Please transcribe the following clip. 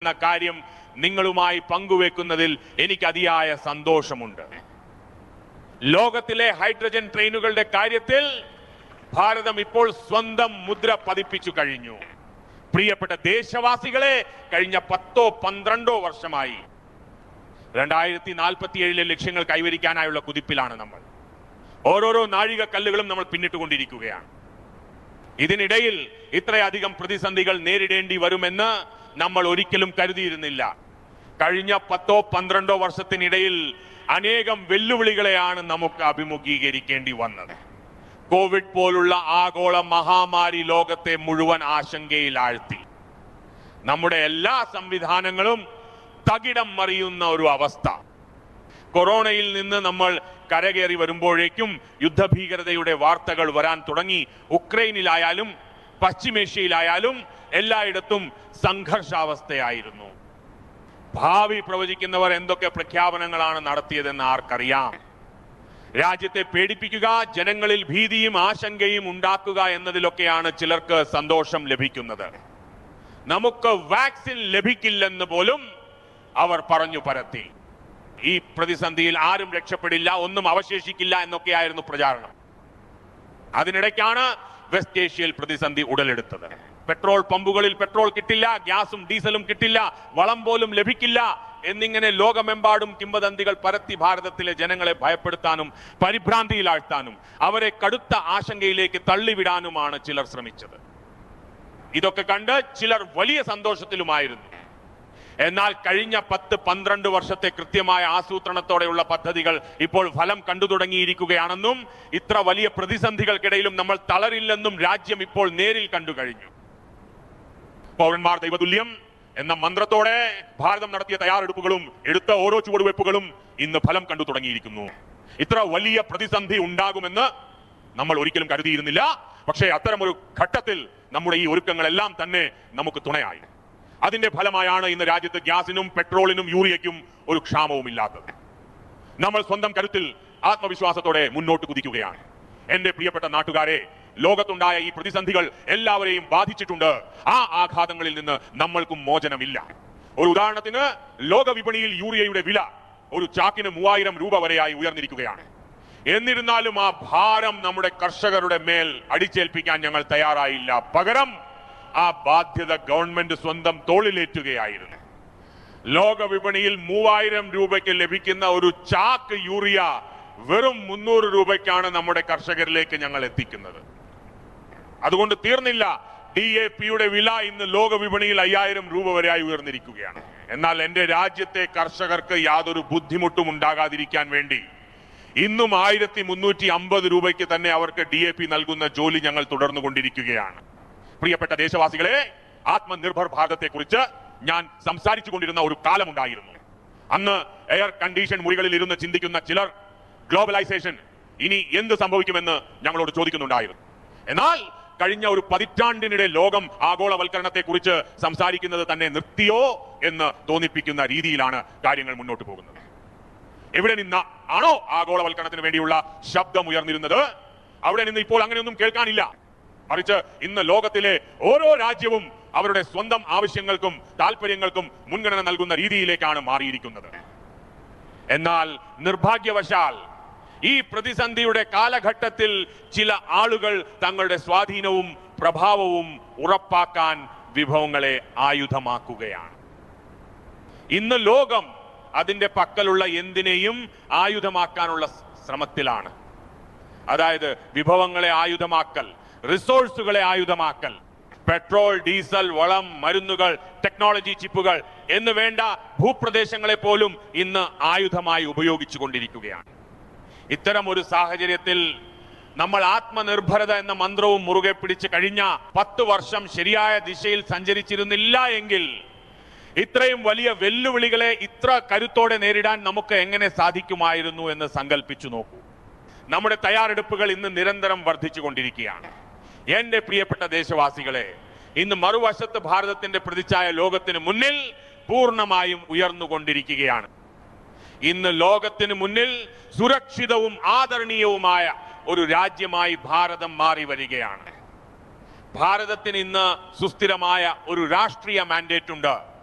എന്ന കാര്യം നിങ്ങളുമായി പങ്കുവെക്കുന്നതിൽ എനിക്ക് അതിയായ സന്തോഷമുണ്ട് ലോകത്തിലെ ഹൈഡ്രജൻ ട്രെയിനുകളുടെ കാര്യത്തിൽ ഭാരതം ഇപ്പോൾ സ്വന്തം മുദ്ര പതിപ്പിച്ചു കഴിഞ്ഞു പ്രിയപ്പെട്ട ദേശവാസികളെ കഴിഞ്ഞ പത്തോ പന്ത്രണ്ടോ വർഷമായി രണ്ടായിരത്തി നാൽപ്പത്തി ഏഴിലെ ലക്ഷ്യങ്ങൾ കൈവരിക്കാനായുള്ള കുതിപ്പിലാണ് നമ്മൾ ഓരോരോ നാഴിക കല്ലുകളും നമ്മൾ പിന്നിട്ടുകൊണ്ടിരിക്കുകയാണ് ഇതിനിടയിൽ ഇത്രയധികം പ്രതിസന്ധികൾ നേരിടേണ്ടി വരുമെന്ന് നമ്മൾ ഒരിക്കലും കരുതിയിരുന്നില്ല കഴിഞ്ഞ പത്തോ പന്ത്രണ്ടോ വർഷത്തിനിടയിൽ അനേകം വെല്ലുവിളികളെയാണ് നമുക്ക് അഭിമുഖീകരിക്കേണ്ടി വന്നത് കോവിഡ് പോലുള്ള ആഗോള മഹാമാരി ലോകത്തെ മുഴുവൻ ആശങ്കയിൽ ആഴ്ത്തി നമ്മുടെ എല്ലാ സംവിധാനങ്ങളും തകിടം മറിയുന്ന ഒരു അവസ്ഥ കൊറോണയിൽ നിന്ന് നമ്മൾ കരകയറി വരുമ്പോഴേക്കും യുദ്ധഭീകരതയുടെ വാർത്തകൾ വരാൻ തുടങ്ങി ഉക്രൈനിലായാലും പശ്ചിമേഷ്യയിലായാലും എല്ലായിടത്തും സംഘർഷാവസ്ഥയായിരുന്നു ഭാവി പ്രവചിക്കുന്നവർ എന്തൊക്കെ പ്രഖ്യാപനങ്ങളാണ് നടത്തിയതെന്ന് ആർക്കറിയാം രാജ്യത്തെ പേടിപ്പിക്കുക ജനങ്ങളിൽ ഭീതിയും ആശങ്കയും ഉണ്ടാക്കുക എന്നതിലൊക്കെയാണ് ചിലർക്ക് സന്തോഷം ലഭിക്കുന്നത് നമുക്ക് വാക്സിൻ ലഭിക്കില്ലെന്ന് പോലും അവർ പറഞ്ഞു പരത്തി ഈ പ്രതിസന്ധിയിൽ ആരും രക്ഷപ്പെടില്ല ഒന്നും അവശേഷിക്കില്ല എന്നൊക്കെയായിരുന്നു പ്രചാരണം അതിനിടയ്ക്കാണ് വെസ്റ്റ് ഏഷ്യയിൽ പ്രതിസന്ധി ഉടലെടുത്തത് പെട്രോൾ പമ്പുകളിൽ പെട്രോൾ കിട്ടില്ല ഗ്യാസും ഡീസലും കിട്ടില്ല വളം പോലും ലഭിക്കില്ല എന്നിങ്ങനെ ലോകമെമ്പാടും കിംവദന്തികൾ പരത്തി ഭാരതത്തിലെ ജനങ്ങളെ ഭയപ്പെടുത്താനും പരിഭ്രാന്തിയിലാഴ്ത്താനും അവരെ കടുത്ത ആശങ്കയിലേക്ക് തള്ളിവിടാനുമാണ് ചിലർ ശ്രമിച്ചത് ഇതൊക്കെ കണ്ട് ചിലർ വലിയ സന്തോഷത്തിലുമായിരുന്നു എന്നാൽ കഴിഞ്ഞ പത്ത് പന്ത്രണ്ട് വർഷത്തെ കൃത്യമായ ആസൂത്രണത്തോടെയുള്ള പദ്ധതികൾ ഇപ്പോൾ ഫലം കണ്ടു തുടങ്ങിയിരിക്കുകയാണെന്നും ഇത്ര വലിയ പ്രതിസന്ധികൾക്കിടയിലും നമ്മൾ തളരില്ലെന്നും രാജ്യം ഇപ്പോൾ നേരിൽ കണ്ടു കഴിഞ്ഞു പൗരന്മാർ ദൈവതുല്യം എന്ന മന്ത്രത്തോടെ ഭാരതം നടത്തിയ തയ്യാറെടുപ്പുകളും എടുത്ത ഓരോ ചുവടുവയ്പ്പുകളും ഇന്ന് ഫലം കണ്ടു തുടങ്ങിയിരിക്കുന്നു ഇത്ര വലിയ പ്രതിസന്ധി ഉണ്ടാകുമെന്ന് നമ്മൾ ഒരിക്കലും കരുതിയിരുന്നില്ല പക്ഷേ അത്തരമൊരു ഘട്ടത്തിൽ നമ്മുടെ ഈ ഒരുക്കങ്ങളെല്ലാം തന്നെ നമുക്ക് തുണയായി അതിന്റെ ഫലമായാണ് ഇന്ന് രാജ്യത്ത് ഗ്യാസിനും പെട്രോളിനും യൂറിയയ്ക്കും ഒരു ക്ഷാമവും ഇല്ലാത്തത് നമ്മൾ സ്വന്തം കരുത്തിൽ ആത്മവിശ്വാസത്തോടെ മുന്നോട്ട് കുതിക്കുകയാണ് എന്റെ പ്രിയപ്പെട്ട നാട്ടുകാരെ ലോകത്തുണ്ടായ ഈ പ്രതിസന്ധികൾ എല്ലാവരെയും ബാധിച്ചിട്ടുണ്ട് ആ ആഘാതങ്ങളിൽ നിന്ന് നമ്മൾക്കും മോചനമില്ല ഒരു ഉദാഹരണത്തിന് ലോക വിപണിയിൽ യൂറിയയുടെ വില ഒരു ചാക്കിന് മൂവായിരം രൂപ വരെയായി ഉയർന്നിരിക്കുകയാണ് എന്നിരുന്നാലും ആ ഭാരം നമ്മുടെ കർഷകരുടെ മേൽ അടിച്ചേൽപ്പിക്കാൻ ഞങ്ങൾ തയ്യാറായില്ല പകരം ആ ബാധ്യത ഗവൺമെന്റ് സ്വന്തം തോളിലേറ്റുകയായിരുന്നു ലോക വിപണിയിൽ മൂവായിരം രൂപയ്ക്ക് ലഭിക്കുന്ന ഒരു ചാക്ക് യൂറിയ വെറും മുന്നൂറ് രൂപയ്ക്കാണ് നമ്മുടെ കർഷകരിലേക്ക് ഞങ്ങൾ എത്തിക്കുന്നത് അതുകൊണ്ട് തീർന്നില്ല ഡി എ പിയുടെ വില ഇന്ന് ലോക വിപണിയിൽ അയ്യായിരം രൂപ വരെയായി ഉയർന്നിരിക്കുകയാണ് എന്നാൽ എന്റെ രാജ്യത്തെ കർഷകർക്ക് യാതൊരു ബുദ്ധിമുട്ടും ഉണ്ടാകാതിരിക്കാൻ വേണ്ടി ഇന്നും ആയിരത്തി മുന്നൂറ്റി അമ്പത് രൂപയ്ക്ക് തന്നെ അവർക്ക് ഡി എ പി നൽകുന്ന ജോലി ഞങ്ങൾ തുടർന്നു കൊണ്ടിരിക്കുകയാണ് പ്രിയപ്പെട്ട ദേശവാസികളെ ആത്മനിർഭർ ഭാരതത്തെ കുറിച്ച് ഞാൻ സംസാരിച്ചു കൊണ്ടിരുന്ന ഒരു കാലമുണ്ടായിരുന്നു അന്ന് എയർ കണ്ടീഷൻ മുറികളിൽ ഇരുന്ന് ചിന്തിക്കുന്ന ചിലർ ഗ്ലോബലൈസേഷൻ ഇനി എന്ത് സംഭവിക്കുമെന്ന് ഞങ്ങളോട് ചോദിക്കുന്നുണ്ടായിരുന്നു എന്നാൽ കഴിഞ്ഞ ഒരു പതിറ്റാണ്ടിനിടെ ലോകം ആഗോളവൽക്കരണത്തെ കുറിച്ച് സംസാരിക്കുന്നത് തന്നെ നിർത്തിയോ എന്ന് തോന്നിപ്പിക്കുന്ന രീതിയിലാണ് കാര്യങ്ങൾ മുന്നോട്ട് പോകുന്നത് എവിടെ നിന്ന് ആണോ ആഗോളവൽക്കരണത്തിന് വേണ്ടിയുള്ള ശബ്ദം ഉയർന്നിരുന്നത് അവിടെ നിന്ന് ഇപ്പോൾ അങ്ങനെയൊന്നും കേൾക്കാനില്ല മറിച്ച് ഇന്ന് ലോകത്തിലെ ഓരോ രാജ്യവും അവരുടെ സ്വന്തം ആവശ്യങ്ങൾക്കും താല്പര്യങ്ങൾക്കും മുൻഗണന നൽകുന്ന രീതിയിലേക്കാണ് മാറിയിരിക്കുന്നത് എന്നാൽ നിർഭാഗ്യവശാൽ ഈ പ്രതിസന്ധിയുടെ കാലഘട്ടത്തിൽ ചില ആളുകൾ തങ്ങളുടെ സ്വാധീനവും പ്രഭാവവും ഉറപ്പാക്കാൻ വിഭവങ്ങളെ ആയുധമാക്കുകയാണ് ഇന്ന് ലോകം അതിന്റെ പക്കലുള്ള എന്തിനേയും ആയുധമാക്കാനുള്ള ശ്രമത്തിലാണ് അതായത് വിഭവങ്ങളെ ആയുധമാക്കൽ റിസോഴ്സുകളെ ആയുധമാക്കൽ പെട്രോൾ ഡീസൽ വളം മരുന്നുകൾ ടെക്നോളജി ചിപ്പുകൾ എന്ന് വേണ്ട ഭൂപ്രദേശങ്ങളെ പോലും ഇന്ന് ആയുധമായി ഉപയോഗിച്ചു കൊണ്ടിരിക്കുകയാണ് ഇത്തരം ഒരു സാഹചര്യത്തിൽ നമ്മൾ ആത്മനിർഭരത എന്ന മന്ത്രവും മുറുകെ പിടിച്ച് കഴിഞ്ഞ പത്ത് വർഷം ശരിയായ ദിശയിൽ സഞ്ചരിച്ചിരുന്നില്ല എങ്കിൽ ഇത്രയും വലിയ വെല്ലുവിളികളെ ഇത്ര കരുത്തോടെ നേരിടാൻ നമുക്ക് എങ്ങനെ സാധിക്കുമായിരുന്നു എന്ന് സങ്കല്പിച്ചു നോക്കൂ നമ്മുടെ തയ്യാറെടുപ്പുകൾ ഇന്ന് നിരന്തരം വർദ്ധിച്ചു കൊണ്ടിരിക്കുകയാണ് എന്റെ പ്രിയപ്പെട്ട ദേശവാസികളെ ഇന്ന് മറുവശത്ത് ഭാരതത്തിന്റെ പ്രതിച്ഛായ ലോകത്തിന് മുന്നിൽ പൂർണ്ണമായും ഉയർന്നുകൊണ്ടിരിക്കുകയാണ് ഇന്ന് ലോകത്തിന് മുന്നിൽ സുരക്ഷിതവും ആദരണീയവുമായ ഒരു രാജ്യമായി ഭാരതം മാറി വരികയാണ് ഭാരതത്തിന് ഇന്ന് സുസ്ഥിരമായ ഒരു രാഷ്ട്രീയ മാൻഡേറ്റ് ഉണ്ട്